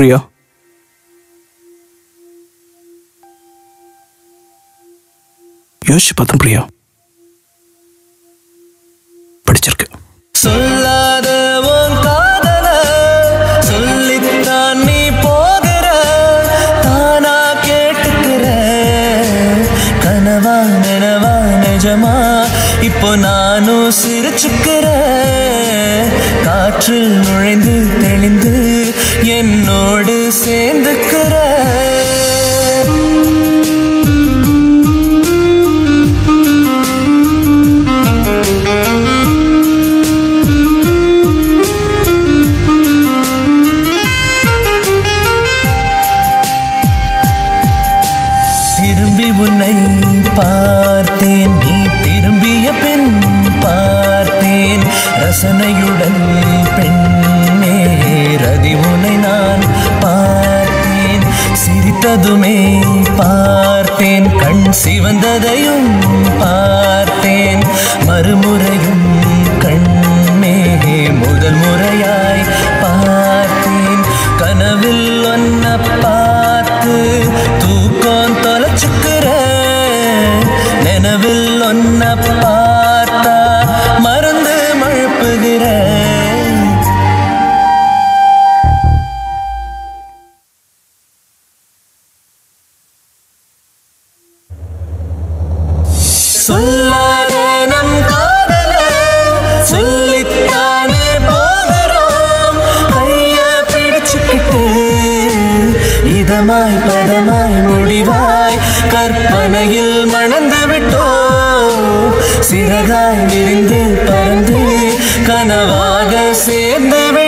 பிரியா யோசிச்சு பார்த்தேன் பிரியா படிச்சிருக்கு சொல்லாத உன் காதல சொல்லித்தான் நீ போகிற தானா கேட்டுக்கிற கனவா நினவா நிஜமா இப்போ நானும் சிரிச்சுக்கிற காற்றில் நுழைந்து தெளிந்து என்னோடு சேர்ந்துக்கிற திரும்பி உன்னை பார்த்தேன் நீ திரும்பிய பின் பார்த்தேன் ரசனையுடன் பெண்ணே ரதி உன்னை நான் பார்த்தேன் சிரித்ததுமே பார்த்தேன் கண் சிவந்ததையும் பார்த்தேன் மறுமுறையும் கண்ணே முதல் முறையாய் பார்த்தேன் கனவில் ஒன்ன பார்த்து தூக்கம் தொலைச்சுக்கிற நினைவில் ஒன்ன பார்த்தா மறந்து மழுப்புகிற சொல்லாத நம் காதல சொல்லித்தானே போகிறோம் கைய பிடிச்சுக்கிட்டு இதமாய் பதமாய் முடிவாய் கற்பனையில் மணந்து விட்டோம் சிறகாய் விரிந்து பறந்து கனவாக சேர்ந்து விட்டோம்